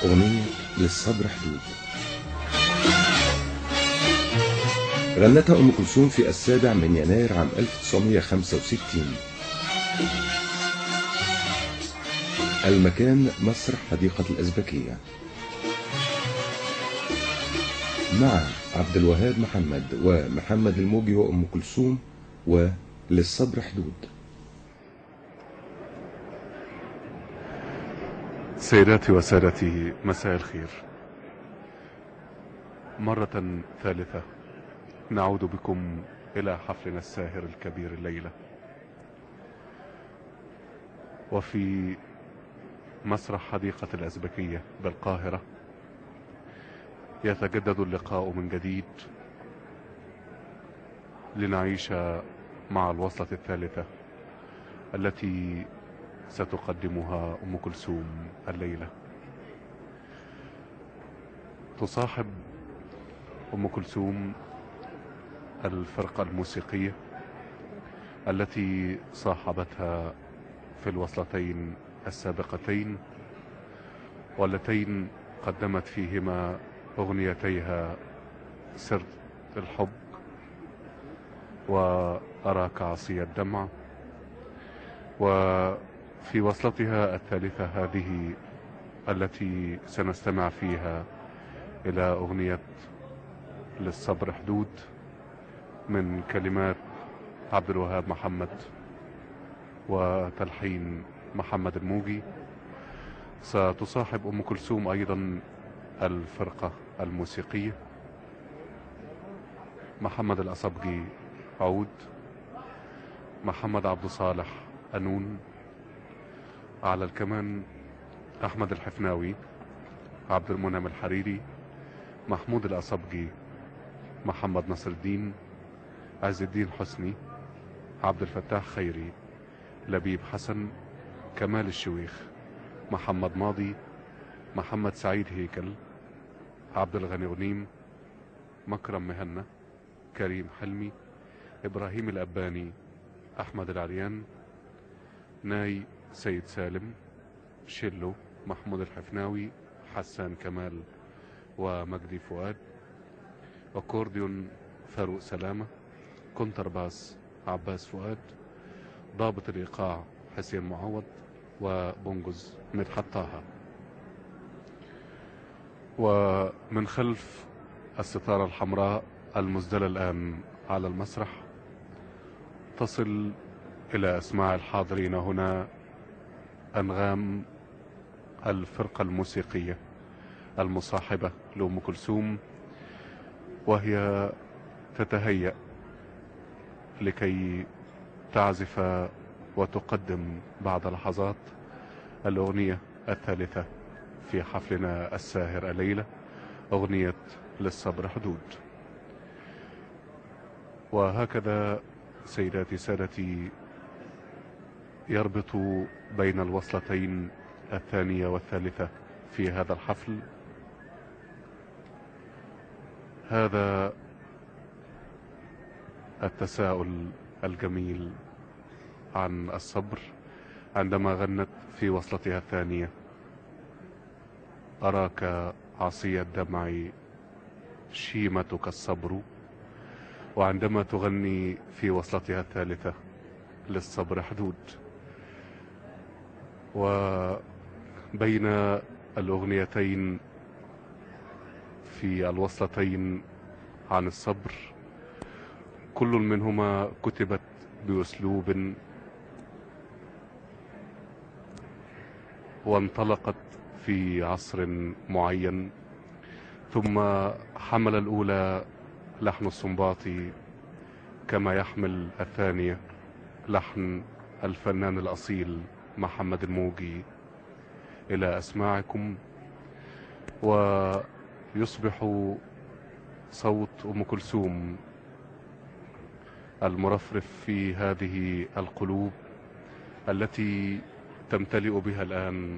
أغنية للصبر حدود غنتها أم كلثوم في السابع من يناير عام 1965 المكان مسرح حديقة الأزبكية مع عبد الوهاب محمد ومحمد الموجي وأم كلثوم وللصبر حدود سيداتي وسادتي مساء الخير مرة ثالثة نعود بكم إلى حفلنا الساهر الكبير الليلة وفي مسرح حديقة الأزبكية بالقاهرة يتجدد اللقاء من جديد لنعيش مع الوصلة الثالثة التي ستقدمها أم كلثوم الليلة تصاحب أم كلثوم الفرقة الموسيقية التي صاحبتها في الوصلتين السابقتين واللتين قدمت فيهما أغنيتيها سر الحب وأراك عصي الدمع وفي وصلتها الثالثة هذه التي سنستمع فيها إلى أغنية للصبر حدود من كلمات عبد الوهاب محمد وتلحين محمد الموجي ستصاحب أم كلثوم أيضا الفرقة الموسيقية محمد الأصبجي عود محمد عبد صالح أنون على الكمان أحمد الحفناوي عبد المنعم الحريري محمود الأصبجي محمد نصر الدين عز الدين حسني عبد الفتاح خيري لبيب حسن كمال الشويخ محمد ماضي محمد سعيد هيكل عبد الغني غنيم مكرم مهنا كريم حلمي إبراهيم الأباني أحمد العريان ناي سيد سالم شيلو محمود الحفناوي حسان كمال ومجدي فؤاد أكورديون فاروق سلامة كونترباس عباس فؤاد ضابط الإيقاع حسين معوض وبونجز مدحت طه ومن خلف الستارة الحمراء المزدلة الآن على المسرح تصل إلى أسماع الحاضرين هنا أنغام الفرقة الموسيقية المصاحبة لأم كلثوم وهي تتهيأ لكي تعزف وتقدم بعد لحظات الأغنية الثالثة في حفلنا الساهر الليلة أغنية للصبر حدود وهكذا سيداتي سادتي يربط بين الوصلتين الثانية والثالثة في هذا الحفل هذا التساؤل الجميل عن الصبر عندما غنت في وصلتها الثانية أراك عصي الدمع شيمتك الصبر وعندما تغني في وصلتها الثالثة للصبر حدود وبين الأغنيتين في الوصلتين عن الصبر كل منهما كتبت بأسلوب وانطلقت في عصر معين ثم حمل الأولى لحن السنباطي كما يحمل الثانية لحن الفنان الأصيل محمد الموجي إلى أسماعكم ويصبح صوت أم كلثوم المرفرف في هذه القلوب التي تمتلئ بها الآن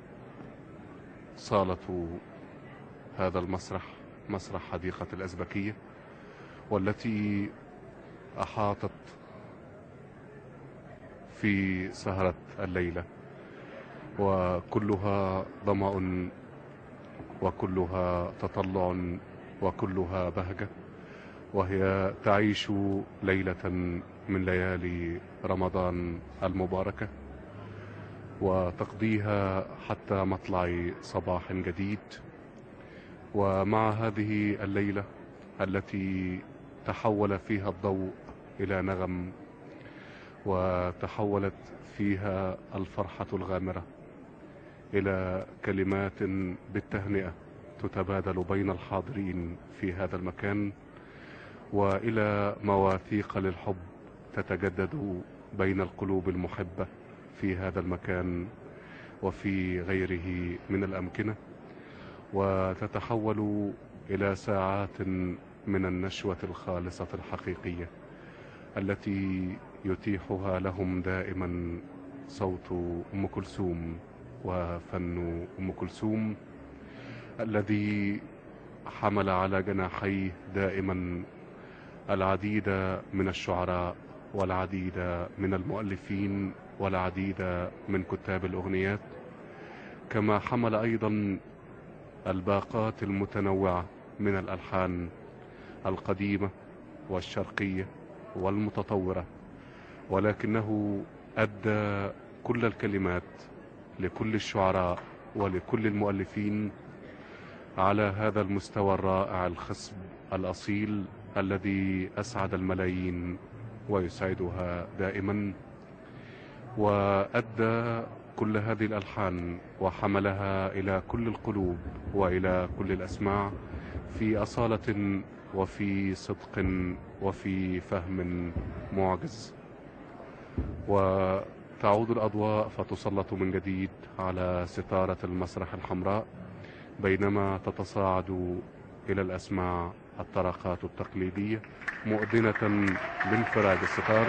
صالة هذا المسرح مسرح حديقة الأزبكية والتي أحاطت في سهرة الليلة وكلها ظمأ وكلها تطلع وكلها بهجة وهي تعيش ليلة من ليالي رمضان المباركة وتقضيها حتى مطلع صباح جديد ومع هذه الليلة التي تحول فيها الضوء إلى نغم وتحولت فيها الفرحة الغامرة إلى كلمات بالتهنئة تتبادل بين الحاضرين في هذا المكان وإلى مواثيق للحب تتجدد بين القلوب المحبة في هذا المكان وفي غيره من الأمكنة وتتحول إلى ساعات من النشوة الخالصة الحقيقية التي يتيحها لهم دائما صوت أم كلثوم وفن أم كلثوم الذي حمل على جناحيه دائما العديد من الشعراء والعديد من المؤلفين والعديد من كتاب الأغنيات كما حمل أيضا الباقات المتنوعة من الألحان القديمة والشرقية والمتطورة ولكنه أدى كل الكلمات لكل الشعراء ولكل المؤلفين على هذا المستوى الرائع الخصب الأصيل الذي أسعد الملايين ويسعدها دائما وأدى كل هذه الألحان وحملها إلى كل القلوب وإلى كل الأسماع في أصالة وفي صدق وفي فهم معجز وتعود الأضواء فتسلط من جديد على ستارة المسرح الحمراء بينما تتصاعد إلى الأسماع الطرقات التقليدية مؤذنة بانفراج الستار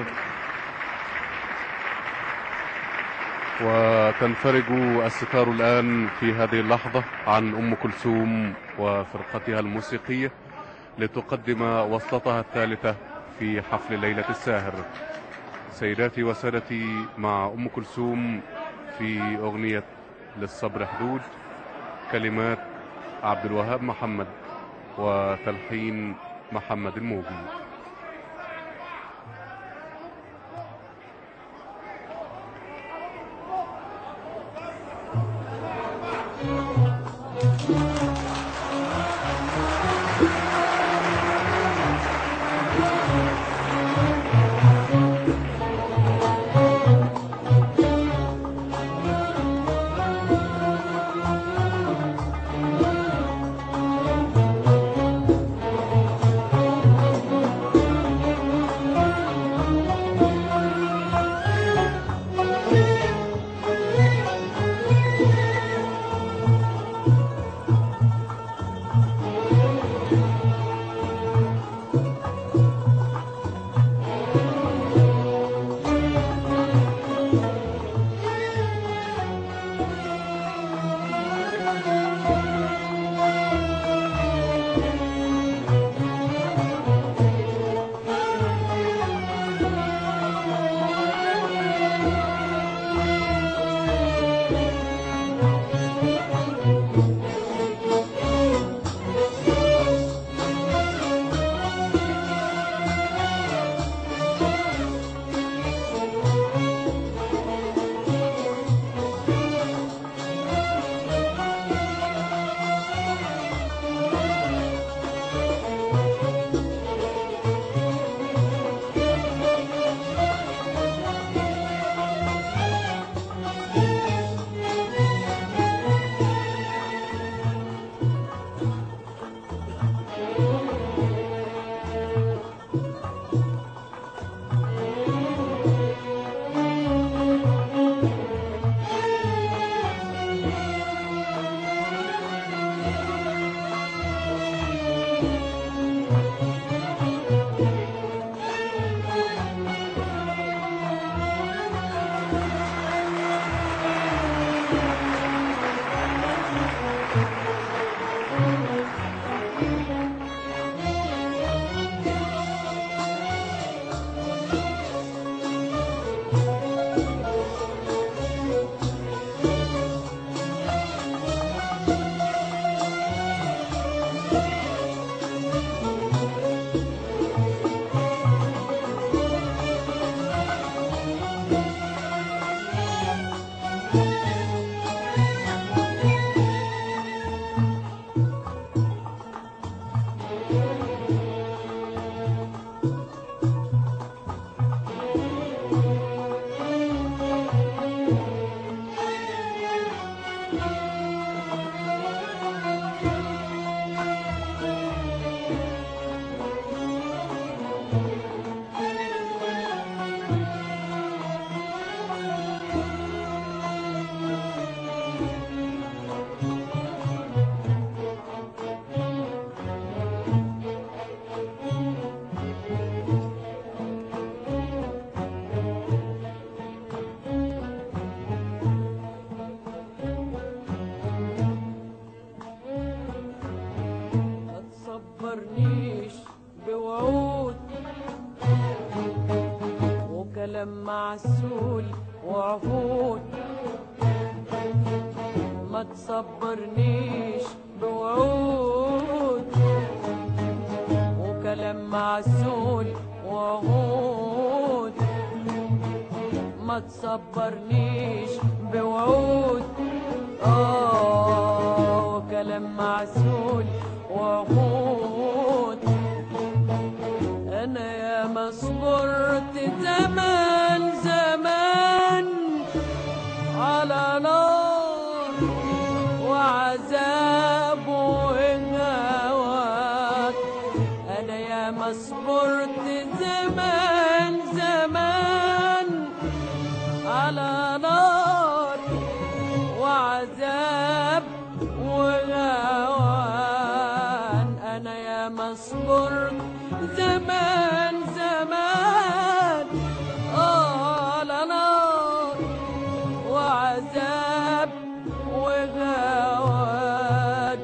وتنفرج الستار الآن في هذه اللحظة عن أم كلثوم وفرقتها الموسيقية لتقدم وصلتها الثالثة في حفل ليلة الساهر سيداتي وسادتي مع أم كلثوم في أغنية للصبر حدود كلمات عبد الوهاب محمد وتلحين محمد الموجي Thank تصبرنيش بوعود وكلام معسول وعهود ما تصبرنيش بوعود اه وكلام معسول وعهود انا يا ما صبرت زمان زمان على نار وعذاب وهواك انا يا ما صبرت زمان زمان على نار وعذاب وهوان انا يا ما صبرت زمان زمان آه على نار وعذاب وغوان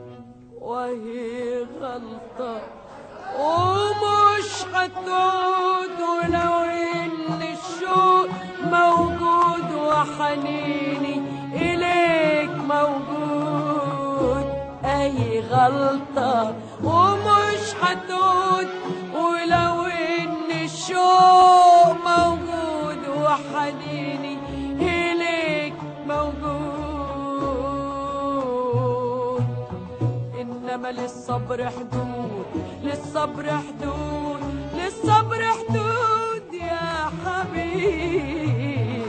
وهي غلطة ومش هتعود ولو ان الشوق موجود وحنيني اليك موجود اي غلطة ومش هتعود ولو ان الشوق موجود وحنيني اليك موجود انما للصبر حدود للصبر حدود للصبر حدود يا حبيبي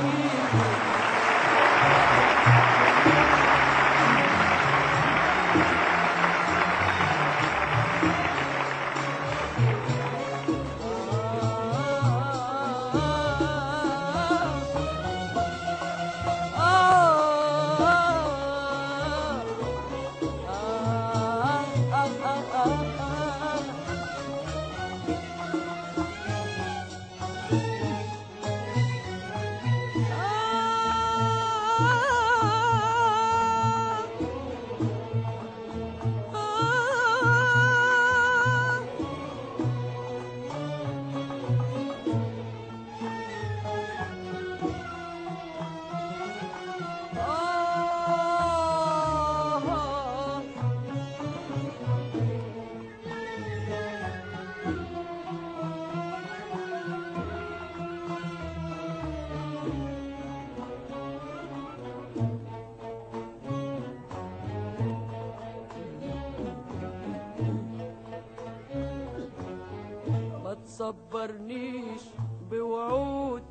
ما تصبرنيش بوعود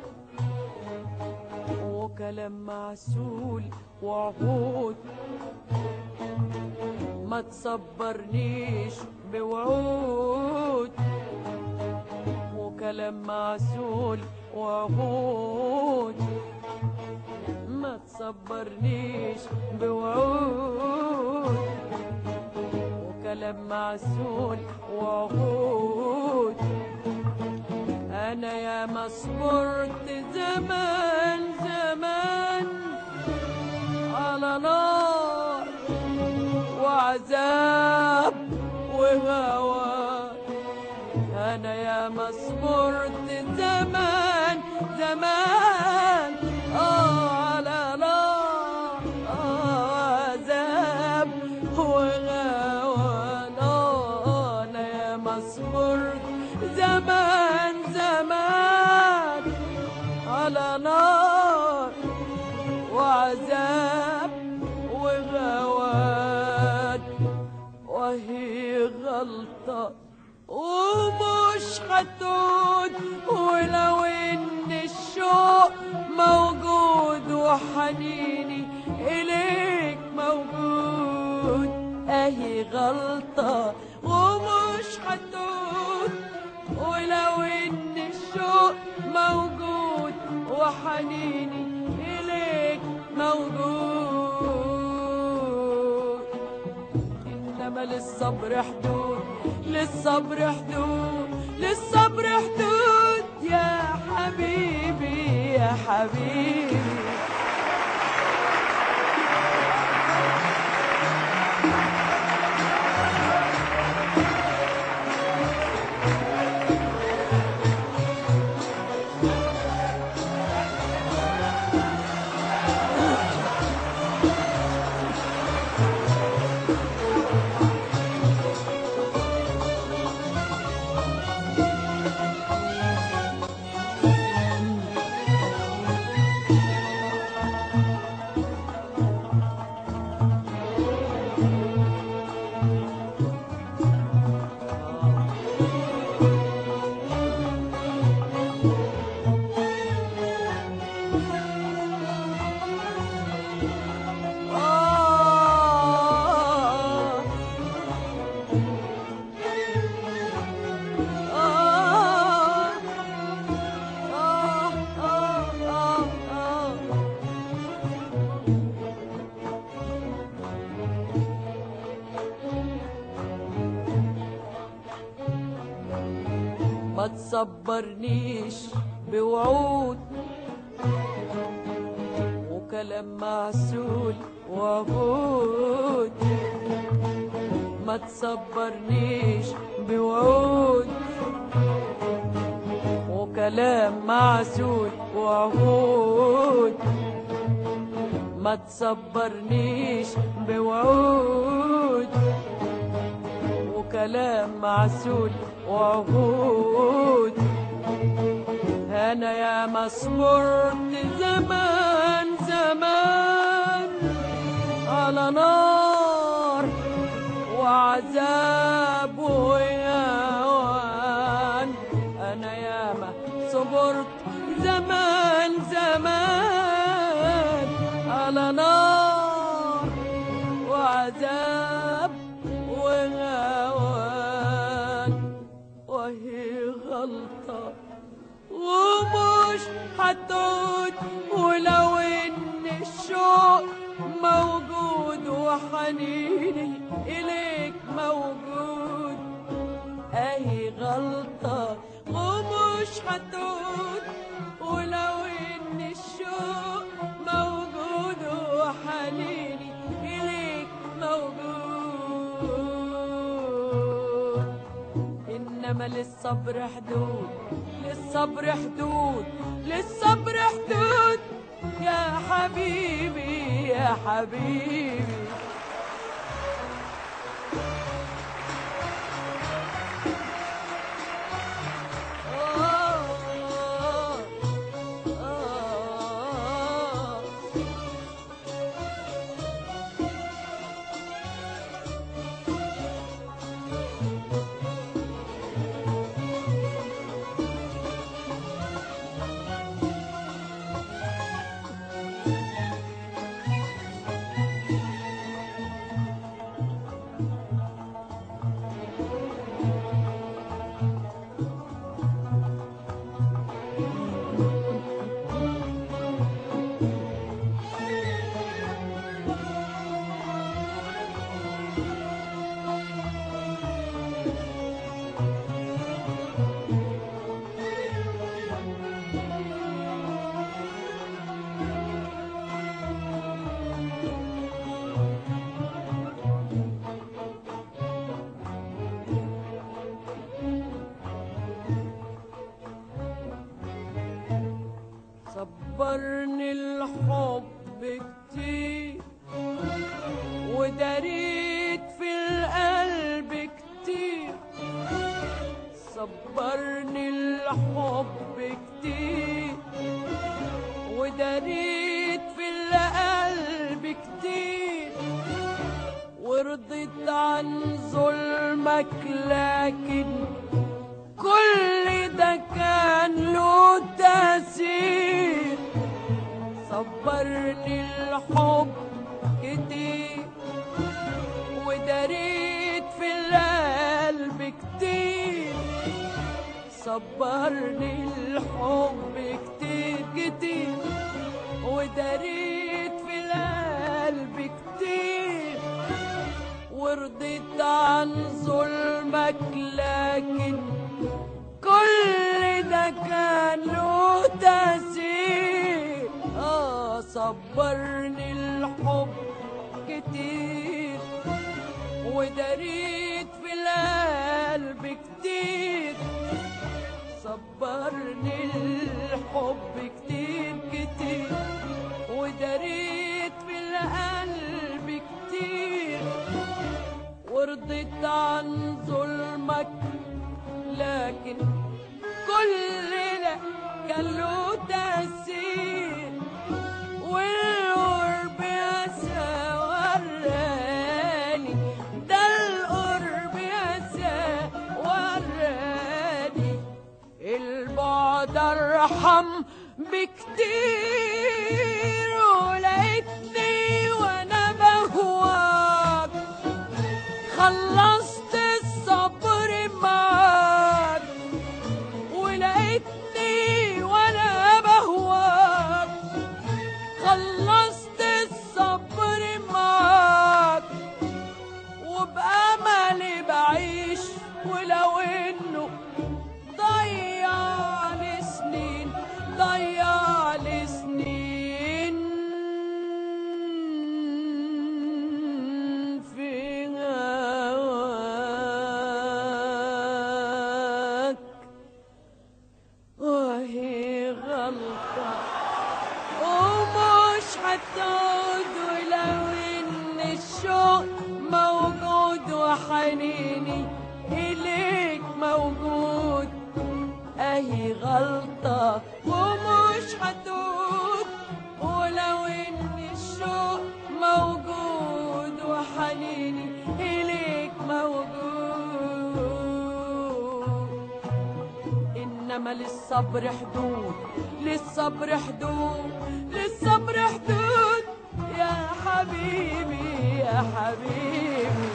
وكلام معسول وعهود ما تصبرنيش بوعود وكلام معسول وعهود ما تصبرنيش بوعود وكلام معسول وعهود انا يا ما صبرت زمان زمان على نار وعذاب وهوى انا يا ما صبرت زمان زمان اه على نار آه عذاب وغوان آه انا يا ما صبرت زمان زمان على نار وعذاب وغوان وهي غلطة ومش هتعود ولو ان الشوق موجود وحنيني اليك موجود اهي غلطة ومش هتعود ولو ان الشوق موجود وحنيني اليك موجود انما للصبر حدود للصبر حدود للصبر حدود يا حبيبي يا حبيبي ما تصبرنيش بوعود وكلام معسول وعهود ما تصبرنيش بوعود وكلام معسول وعهود ما تصبرنيش بوعود وكلام معسول وعهود انا يا ما صبرت زمان زمان على نار وعذاب ويوان انا يا ما صبرت زمان زمان على نار وعذاب وهوان وهي غلطة ومش هتعود ولو ان الشوق موجود وحنيني اليك موجود اهي غلطة ومش هتعود ولو ان الشوق موجود وحنيني اليك موجود انما للصبر حدود للصبر حدود للصبر حدود يا حبيبي يا حبيبي آه آه آه صبرني الحب كتير وداريت في القلب كتير صبرني الحب كتير وداريت في القلب كتير ورضيت عن ظلمك لكن كل ده كان له تأثير صبرني الحب كتير وداريت في القلب كتير صبرني الحب كتير كتير وداريت في القلب كتير ورضيت عن ظلمك لكن كل ده كان له تأثير آه صبرني الحب كتير وداريت في القلب كتير صبرني الحب كتير كتير وداريت في القلب كتير ورضيت عن ظلمك لكن كل ده كان له تأثير والقرب يا وراني ده القرب يا وراني البعد ارحم بكتير ولقيتني وانا بهواك خلصت الصبر معاك ولقيتني وانا بهواك خلصت الصبر معاك وبأملي بعيش ولو انه ضيع الشوق موجود وحنيني إليك موجود أهي غلطة ومش هتوب ولو إن الشوق موجود وحنيني إليك موجود إنما للصبر حدود للصبر حدود للصبر حدود يا حبيبي يا حبيبي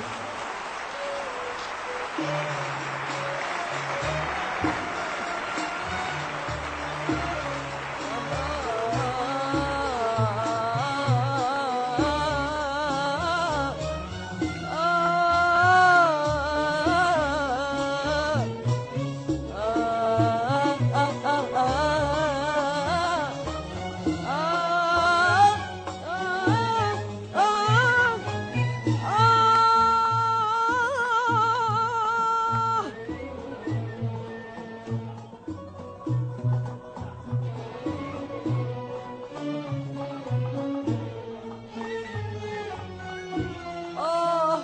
آه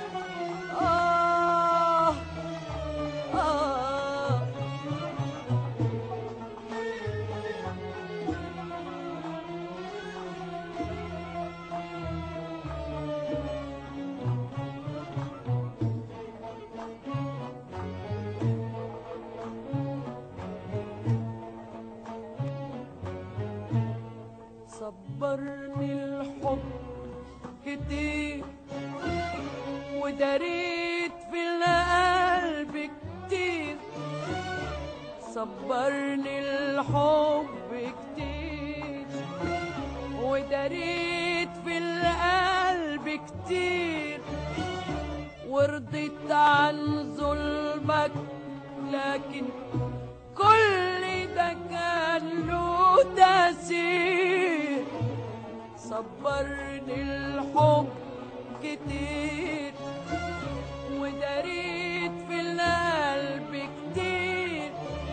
آه آه صبرني الحب كتير وداريت في القلب كتير صبرني الحب كتير وداريت في القلب كتير ورضيت عن ظلمك لكن كل ده كان له تأثير صبرني الحب كتير وداريت في القلب كتير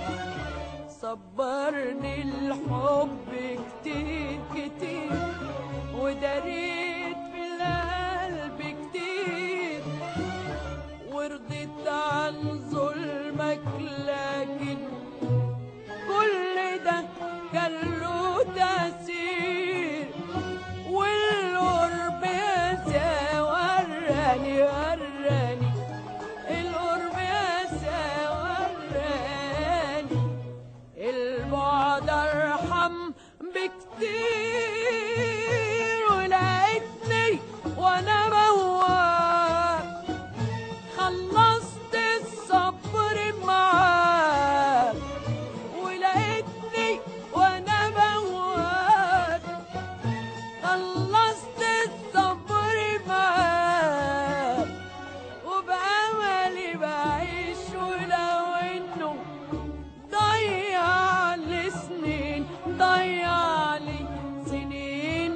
صبرني الحب كتير كتير وداريت في القلب كتير ورضيت عن ظلمك لكن كل ده كان له تأثير والقرب يا وراني وراني القرب يا وراني البعد ارحم بكتير ولقيتني وانا موال خلصت الصبر معاك ولقيتني وانا موال خلصت الصبر معاك وبأملي بعيش ولو انه ضيع لي سنين ضيع لي سنين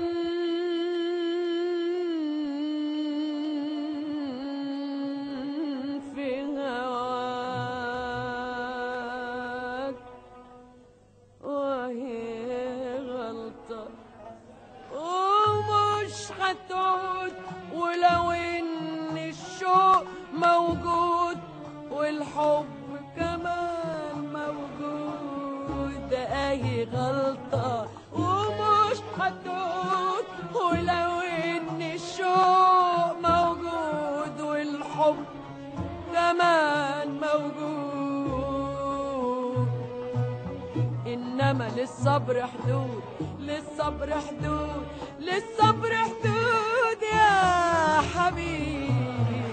في هواك وهي غلطة ومش هتعود ولو ان الشوق موجود والحب كمان موجود اهي غلطة ومش هتعود ولو ان الشوق موجود والحب كمان موجود انما للصبر حدود للصبر حدود للصبر حدود يا حبيبي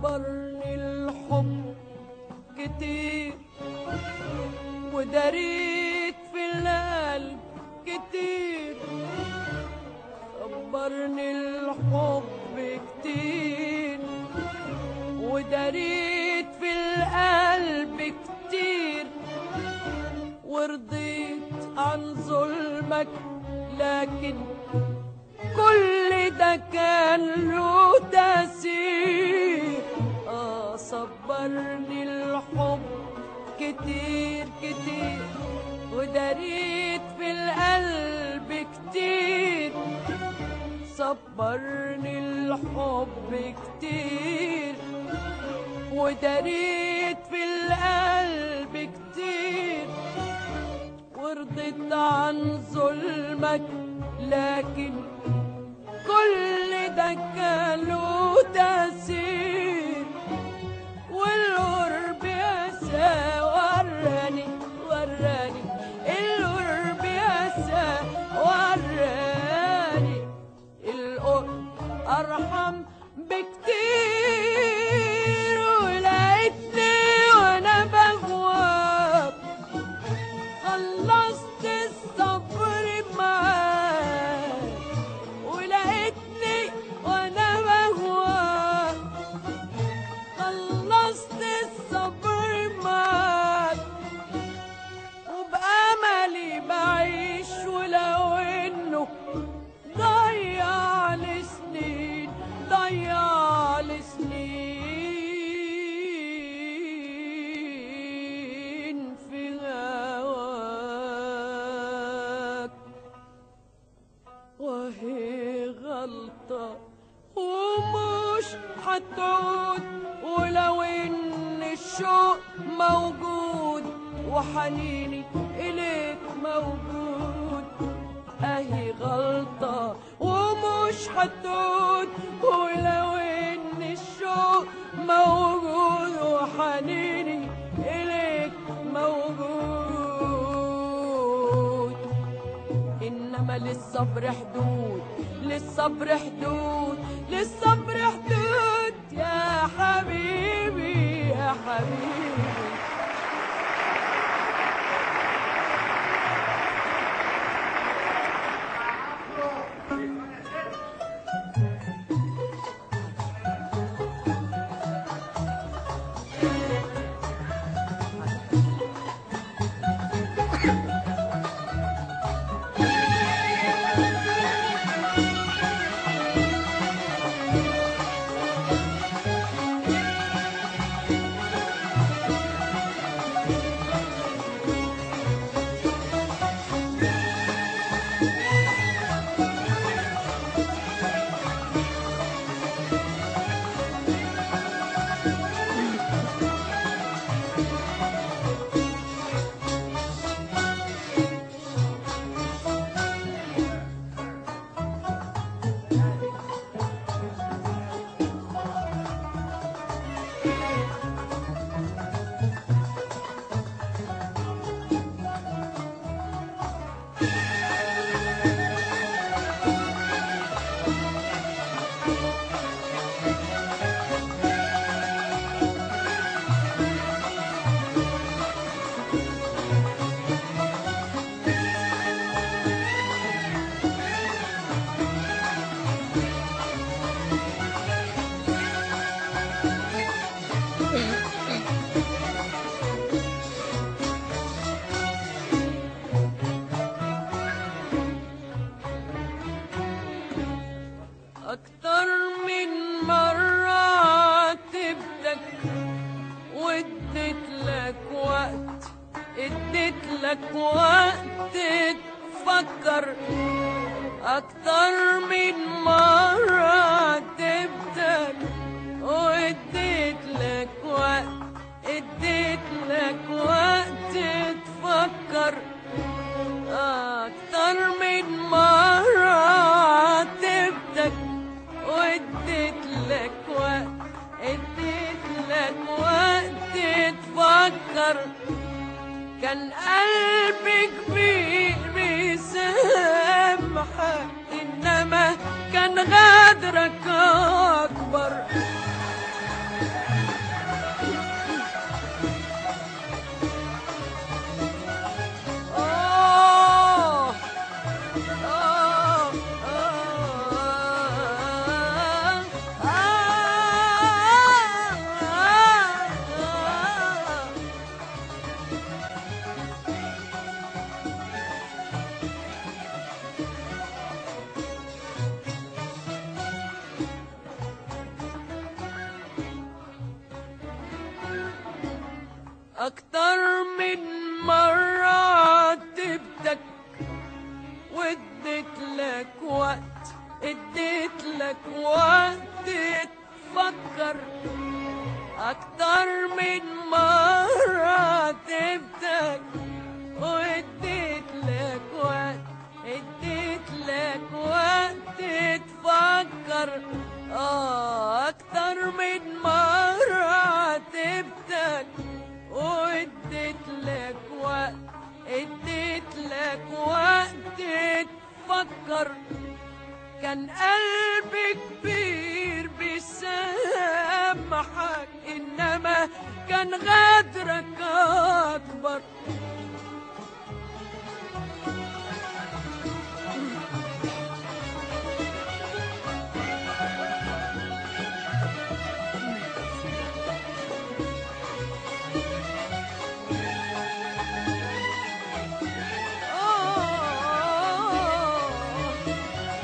صبرني الحب كتير وداريت في القلب كتير صبرني الحب كتير وداريت في القلب كتير ورضيت عن ظلمك لكن كل ده كان له تأثير آه صبرني الحب كتير كتير وداريت في القلب كتير صبرني الحب كتير وداريت في القلب كتير ورضيت عن ظلمك لكن كل ده كان له تأثير والقرب يسا وراني وراني القرب يسا وراني القرب أرحم بكتير ولقيتني وأنا بغواب خلصت الصبر معاك ولقيتني وانا بهواك خلصت الصبر معاك وبأملي بعيش ولو انه ضيع لي سنين ضيع لي سنين في هواك وهي غلطة ومش هتعود ولو ان الشوق موجود وحنيني اليك موجود اهي غلطة ومش هتعود ولو ان الشوق موجود وحنيني اليك موجود انما للصبر حدود للصبر حدود للصبر حدود يا حبيبي يا حبيبي أكتر من مرة عاتبتك واديت لك وقت اديت لك وقت تفكر أكتر من مرة عاتبتك واديت لك وقت اديت لك وقت تفكر أكتر من مرة عاتبتك واديت لك وقت اديت لك وقت تفكر كان قلبي كبير بيسامحك انما كان غدرك اكبر أكتر من مرة عاتبتك واديت لك وقت اديت لك وقت تفكر أكتر من مرة عاتبتك واديت لك وقت اديت لك وقت تفكر آه أكتر من مرة عاتبتك واديت لك وقت اديت لك وقت تفكر كان قلبي كبير بيسامحك انما كان غدرك اكبر آه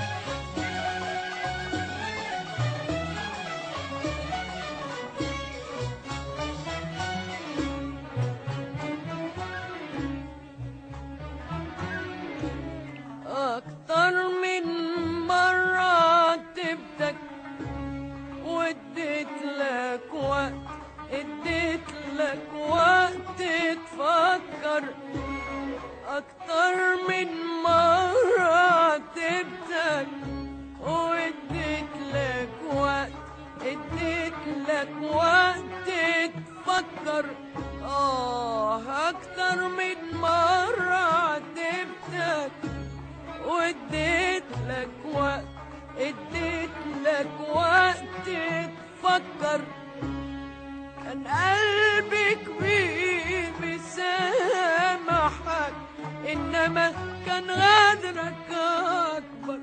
أكتر من مرة عاتبتك واديت لك وقت اديت لك وقت تفكر أكتر من مرة عاتبتك واديت لك وقت اديت لك وقت تفكر آه أكتر من مرة عاتبتك واديت لك وقت اديت لك وقت تفكر كان قلبي كبير بيسامحك انما كان غدرك اكبر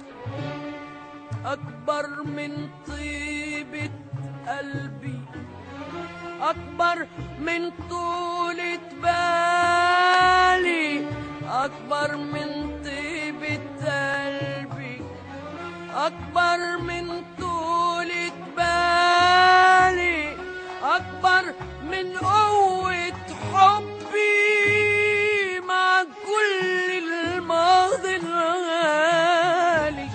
اكبر من طيبة قلبي اكبر من طولة بالي اكبر من طيبة قلبي اكبر من طولة بالي اكبر من قوة حبي مع كل الماضي الغالي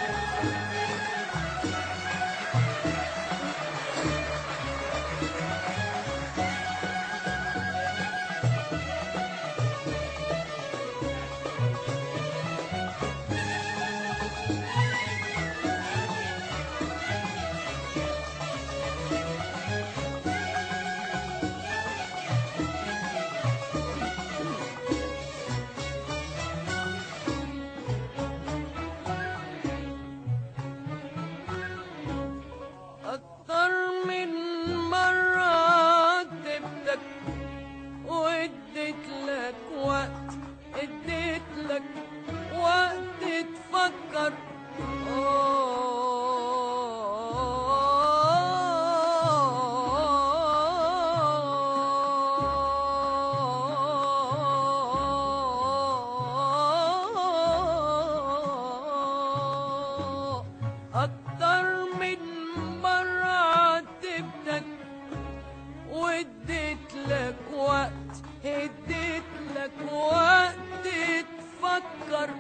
أكتر من مرة عاتبتك واديت لك وقت اديت لك وقت تفكر أكتر من مرة عاتبتك واديت لك وقت اديت لك وقت تفكر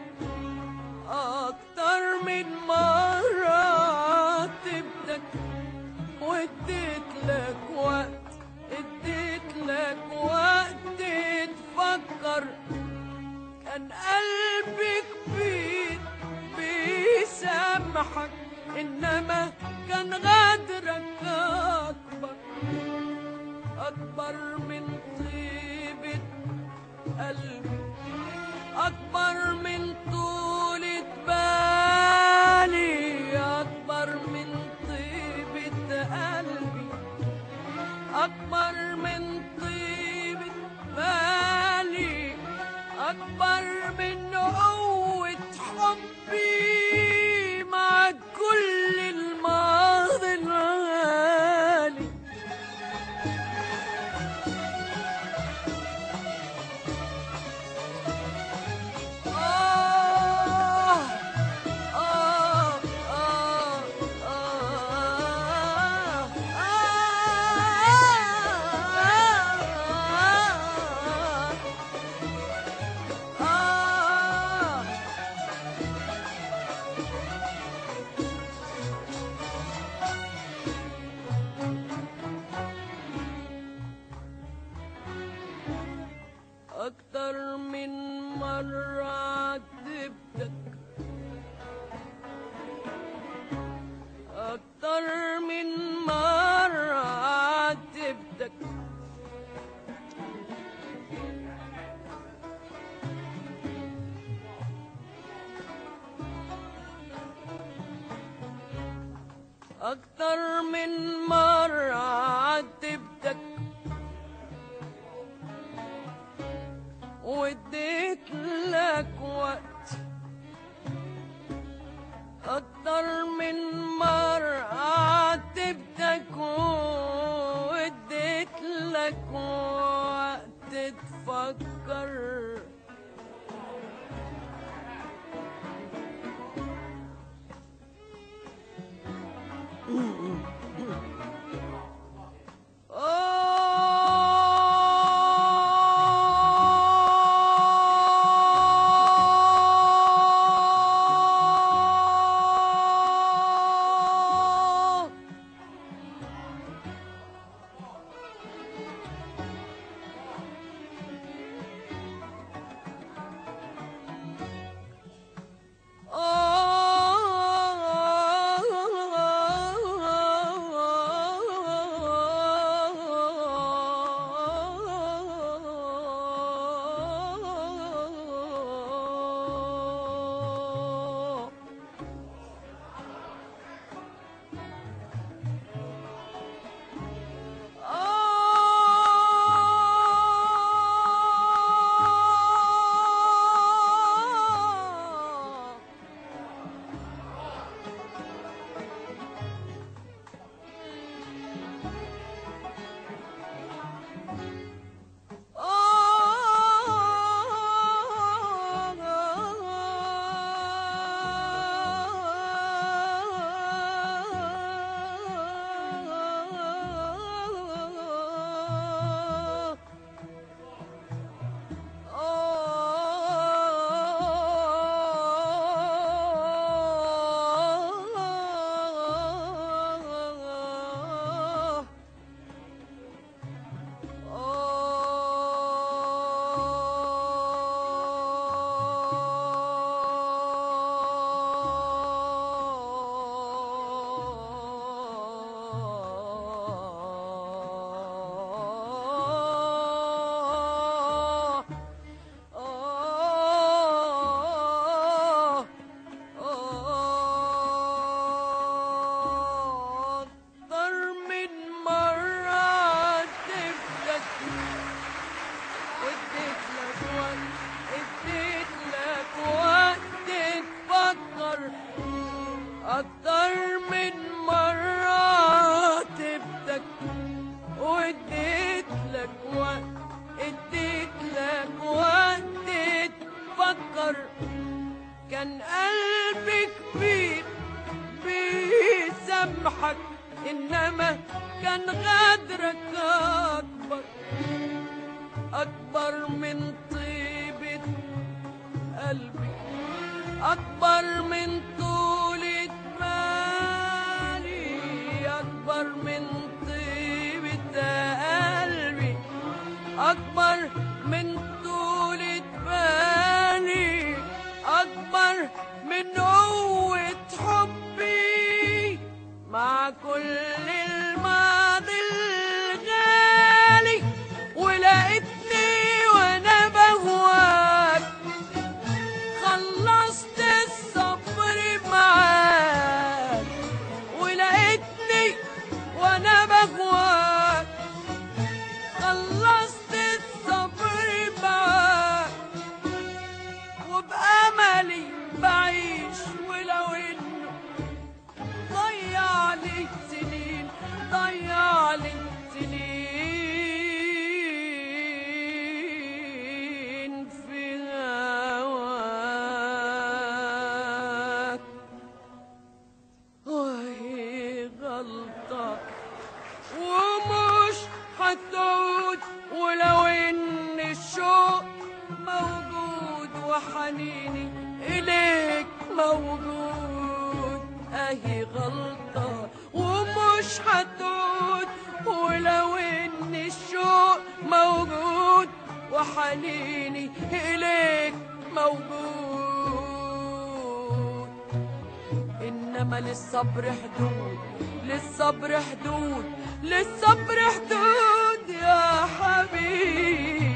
اكتر من مرة عاتبتك واديت لك وقت اديت لك وقت تفكر كان قلبي كبير بيسامحك انما كان غدرك اكبر اكبر من طيبة قلبي اكبر من طولة بالي اكبر من طيبة قلبي اكبر من طيبة بالي اكبر من قوة حبي مع كل الماضي الغالي آه آه آه آه لك واديت لك وقت تفكر آه آه آه آه أكتر من مرة عاتبتك واديت لك وقت اديت لك وقت تفكر أكتر من مرة عاتبتك واديت لك وقت اديت لك وقت تفكر كان قلبي كبير بيسامحك انما كان غدرك اكبر اكبر من طيبة قلبي اكبر من طولة بالي اكبر من طيبة قلبي أكبر من طولة بالي أكبر من قوة حبي مع كل الماضي الغالي ولقيتني وأنا بهواك خلصت الصبر معاك ولقيتني وأنا بهواك خلصت الصبر معاك وبأملي بعيش ولو إنه ضيع لي سنين ضيع لي سنين في هواك وهي غلطة ومش هتعود ولو ان الشوق موجود وحنيني اليك موجود اهي غلطة ومش هتعود ولو ان الشوق موجود وحنيني اليك موجود انما للصبر حدود للصبر حدود للصبر حدود يا حبيبي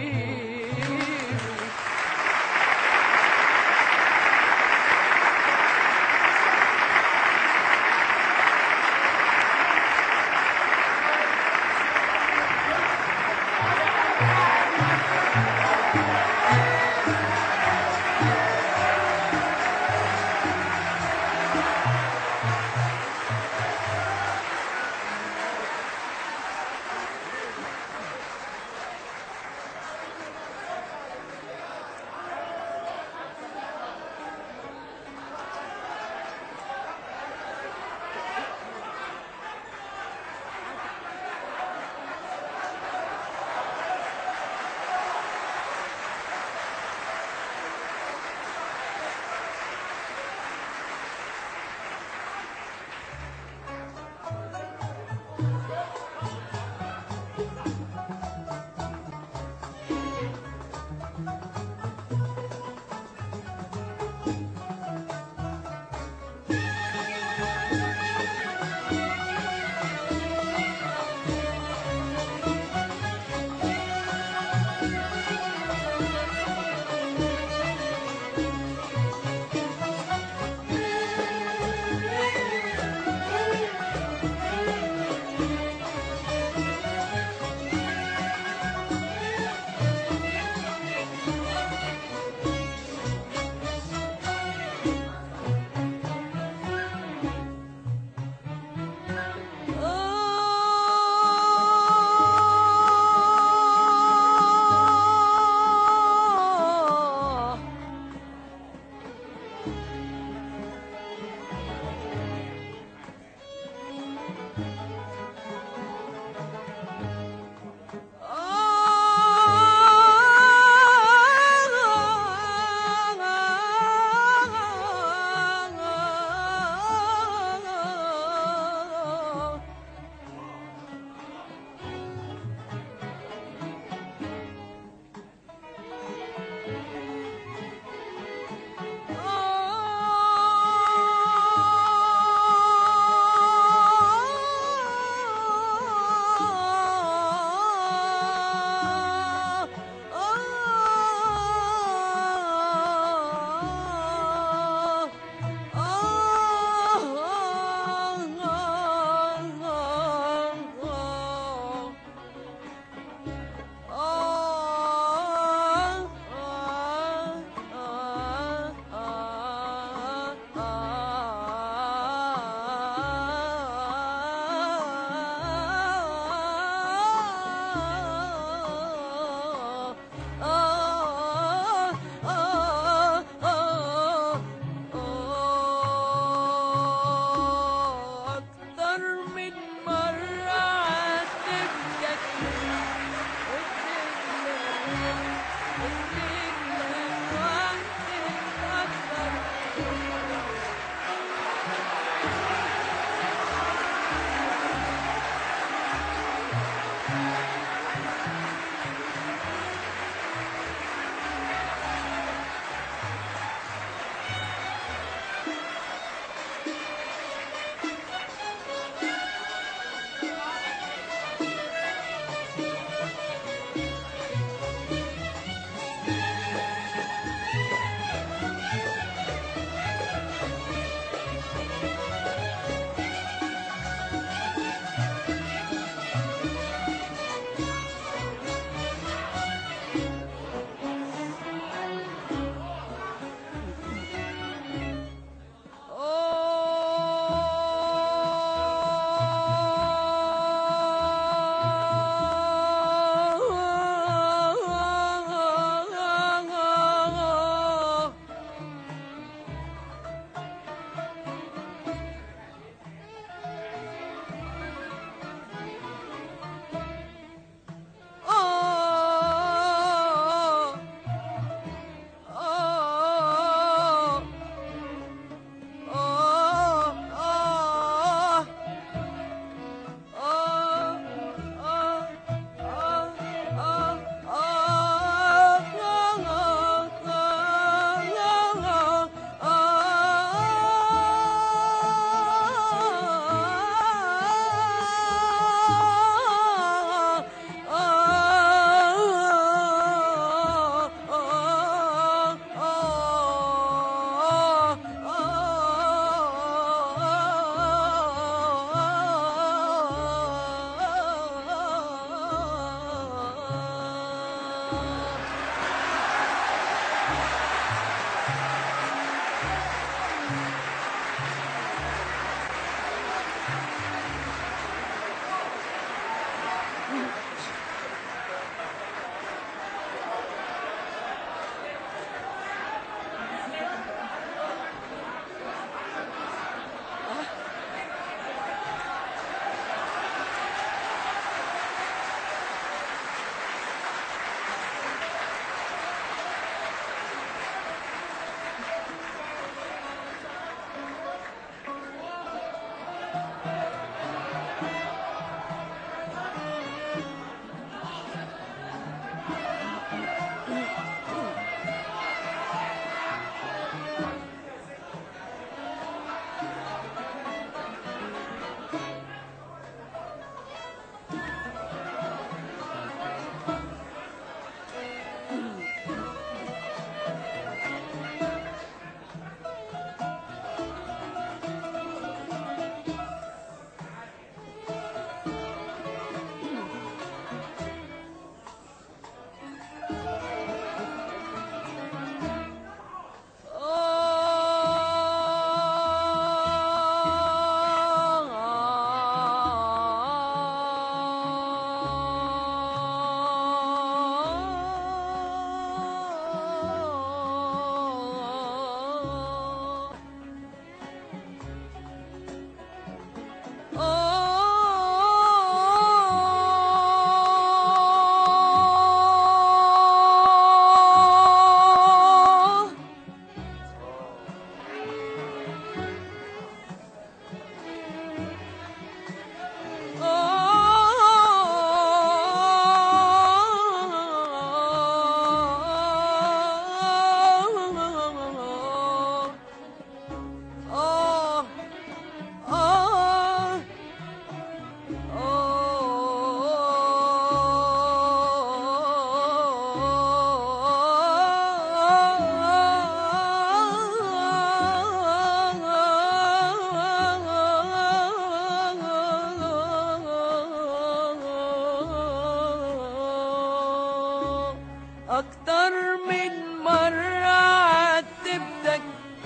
أكتر من مرة عاتبتك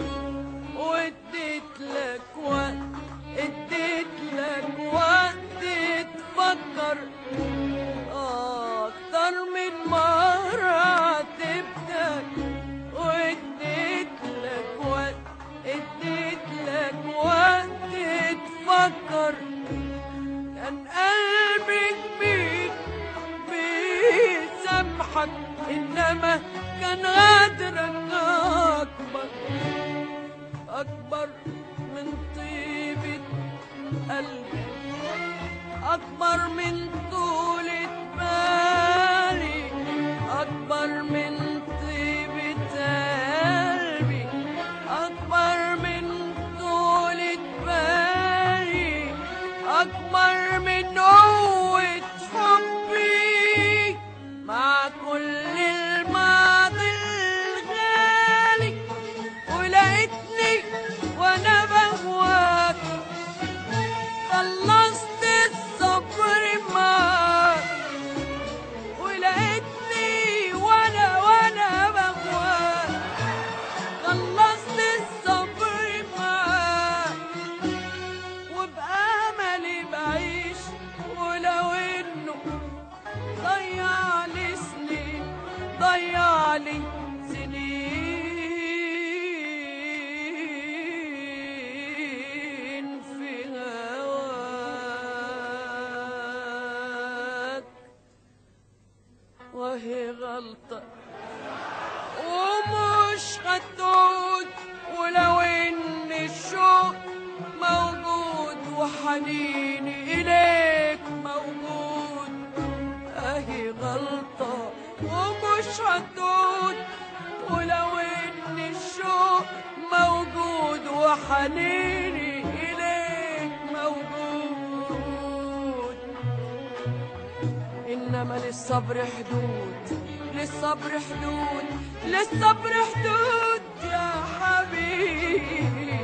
واديت لك وقت اديت لك وقت تفكر أكتر من مرة عاتبتك واديت لك وقت اديت لك وقت تفكر كان قلبي كبير بيسامحك انما كان غدرك اكبر اكبر من طيبة قلبي اكبر من طولة بالي اكبر من طيبة قلبي اكبر من طولة بالي اكبر من قوة حبي مع كل الماضي الغالي ولقيتني وانا بهواك خلصت الصبر معاك ولقيتني وانا وانا بهواك خلصت الصبر معاك وبأملي بعيش ولو انه ضيع لي سنين ضيع لي سنين في هواك وهي غلطة ومش هتعود ولو ان الشوق موجود وحنيني اليك موجود اهي غلطة ومش هتعود ولو ان الشوق موجود وحنيني اليك موجود إنما للصبر حدود للصبر حدود للصبر حدود يا حبيبي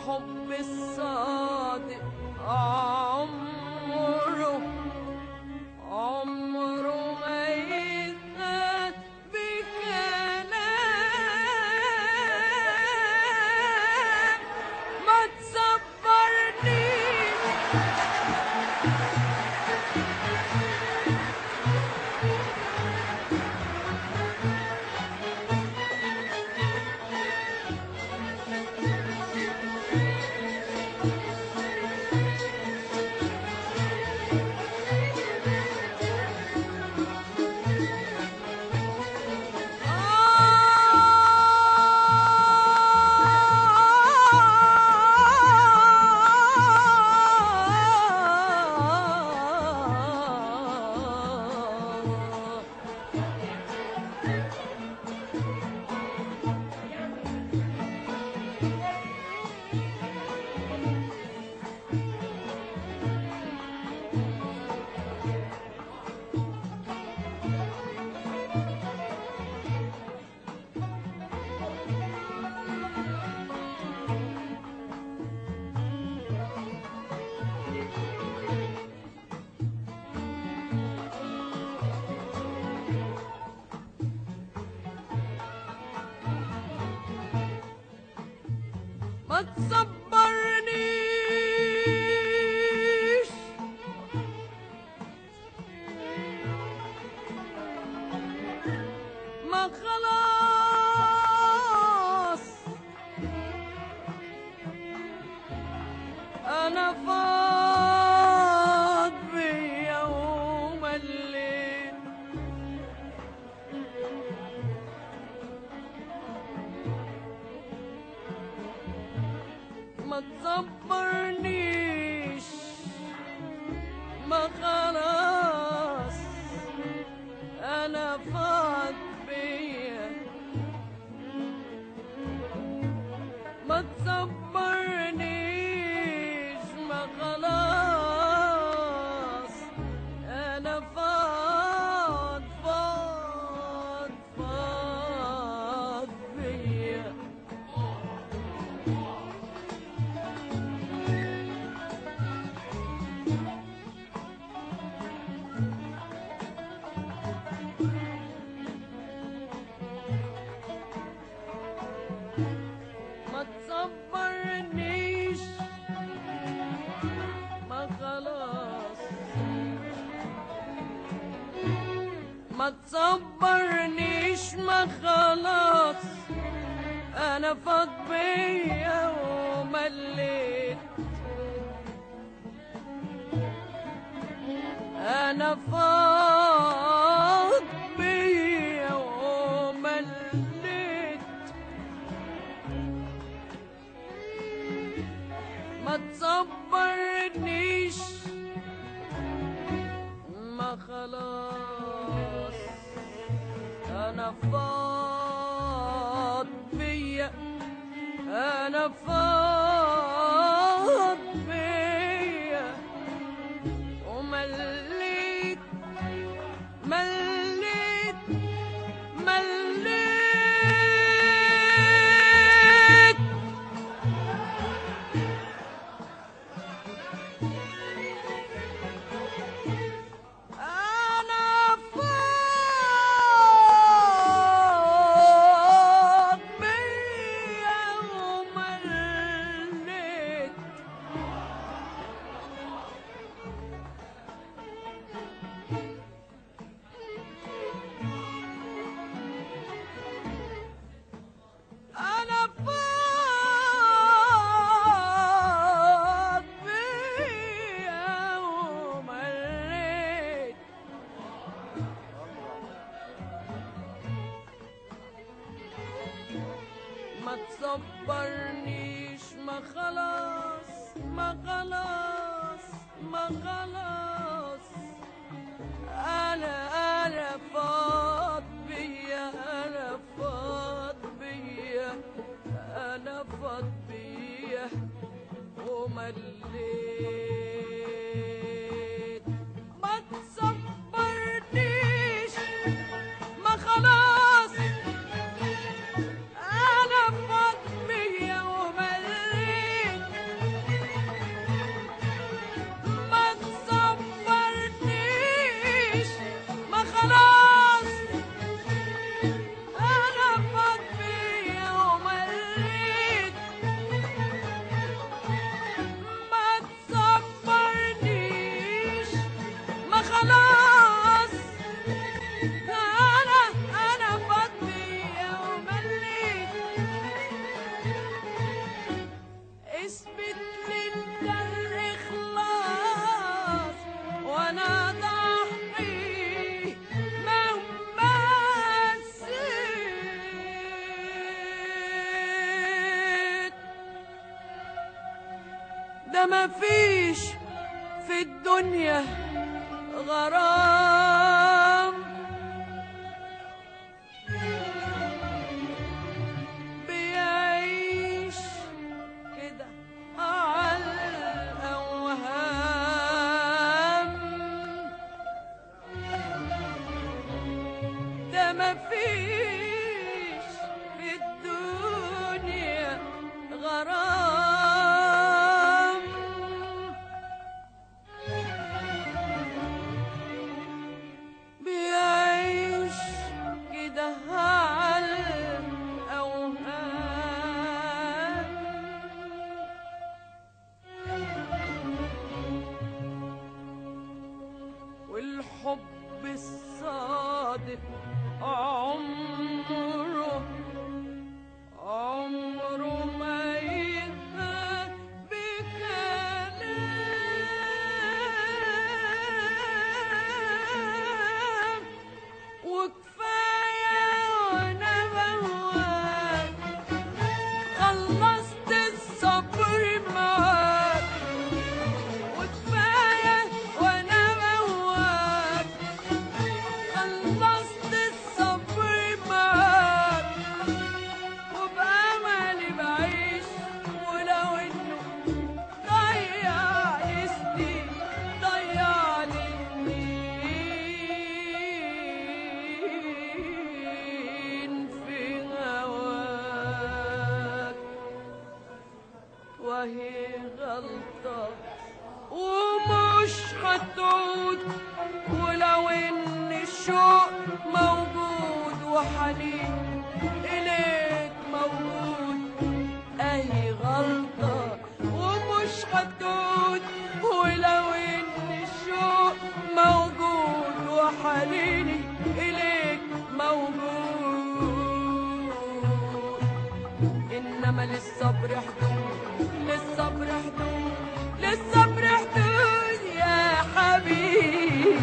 الحب الصادق عمره عمره ما يتقال بكلام ما تصبرنيش ما تصبرنيش ما خلاص انا فاض بيوم الليل ما تصبرنيش ما خلاص انا فاض بيا ما تصبرنيش ما خلاص انا فاض فاض فاض بيا ما تصبرنيش ما خلاص ما تصبرنيش ما خلاص انا فاض بيا ومليت انا فاض بيا ومليت ما تصبرنيش ما خلاص انا فاض بيا انا فاض بيا ومليت مليت مليت أنا فاض بيا ومليت أنا فاض بيا ومليت ما تصبرنيش ما خلاص ما خلاص ما خلاص انا انا فاض بيا انا فاض بيا انا فاض بيا ومليت ما تصبرنيش ما خلاص انا فاض بيا ومليت ده مفيش في الدنيا غرام بيعيش كده على الأوهام ده مفيش في الدنيا غرام بيعيش كده على الأوهام والحب الصادق عمره عمره ما ينهى بكلام وكفاية وانا بهواك خلصت الصبر معاك وكفاية وانا بهواك خلصت الصبر معاك وبأملي بعيش ولو إنه ضيع لي سنين ضيع لي سنين في هواك وهي غلطة ومش هتعود ولو ان الشوق موجود وحنين اليك موجود اهي غلطة ومش هتعود ولو ان الشوق موجود وحنيني اليك موجود انما للصبر حدود للصبر حدود للصبر حدود يا حبيبي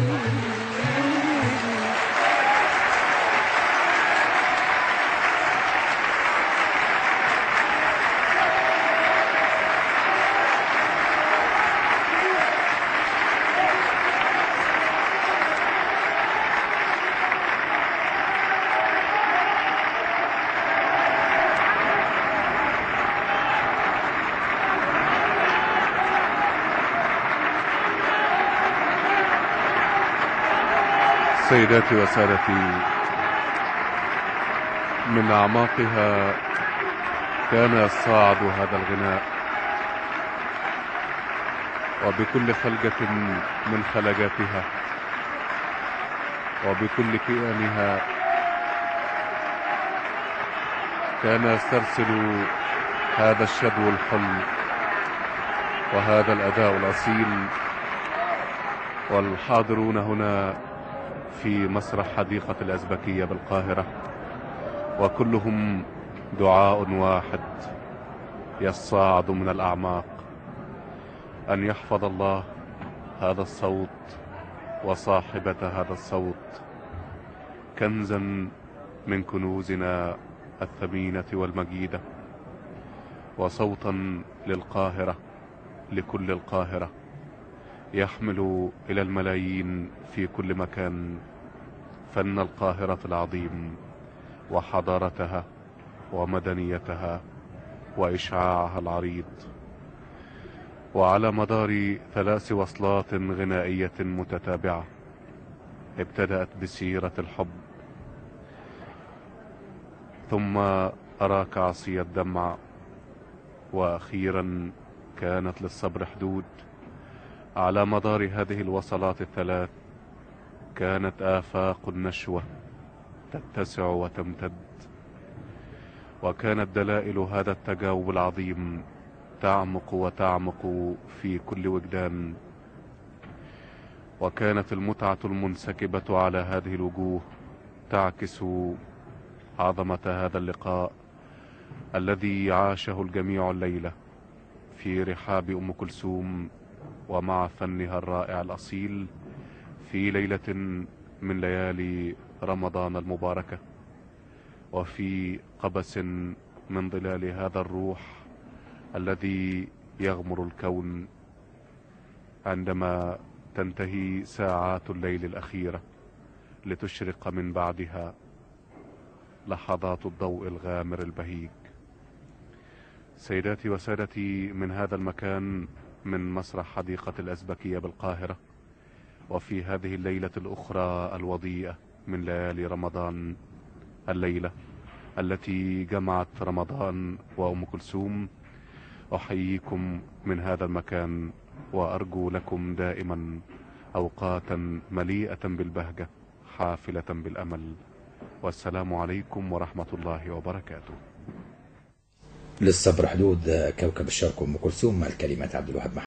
سيداتي وسادتي من أعماقها كان يصاعد هذا الغناء وبكل خلقة من خلقاتها وبكل كيانها كان يسترسل هذا الشدو الحل وهذا الأداء الأصيل والحاضرون هنا في مسرح حديقة الأزبكية بالقاهرة وكلهم دعاء واحد يصاعد من الأعماق أن يحفظ الله هذا الصوت وصاحبة هذا الصوت كنزا من كنوزنا الثمينة والمجيدة وصوتا للقاهرة لكل القاهرة يحمل إلى الملايين في كل مكان فن القاهرة العظيم وحضارتها ومدنيتها وإشعاعها العريض وعلى مدار ثلاث وصلات غنائية متتابعة ابتدأت بسيرة الحب ثم أراك عصي الدمع وأخيرا كانت للصبر حدود على مدار هذه الوصلات الثلاث كانت آفاق النشوة تتسع وتمتد وكانت دلائل هذا التجاوب العظيم تعمق وتعمق في كل وجدان وكانت المتعة المنسكبة على هذه الوجوه تعكس عظمة هذا اللقاء الذي عاشه الجميع الليلة في رحاب أم كلثوم ومع فنها الرائع الأصيل في ليلة من ليالي رمضان المباركة وفي قبس من ظلال هذا الروح الذي يغمر الكون عندما تنتهي ساعات الليل الأخيرة لتشرق من بعدها لحظات الضوء الغامر البهيج سيداتي وسادتي من هذا المكان من مسرح حديقة الأزبكية بالقاهرة وفي هذه الليلة الأخرى الوضيئة من ليالي رمضان الليلة التي جمعت رمضان وأم كلثوم أحييكم من هذا المكان وأرجو لكم دائما أوقاتا مليئة بالبهجة حافلة بالأمل والسلام عليكم ورحمة الله وبركاته للصبر حدود كوكب الشرق ام كلثوم مع الكلمات عبد الوهاب محمد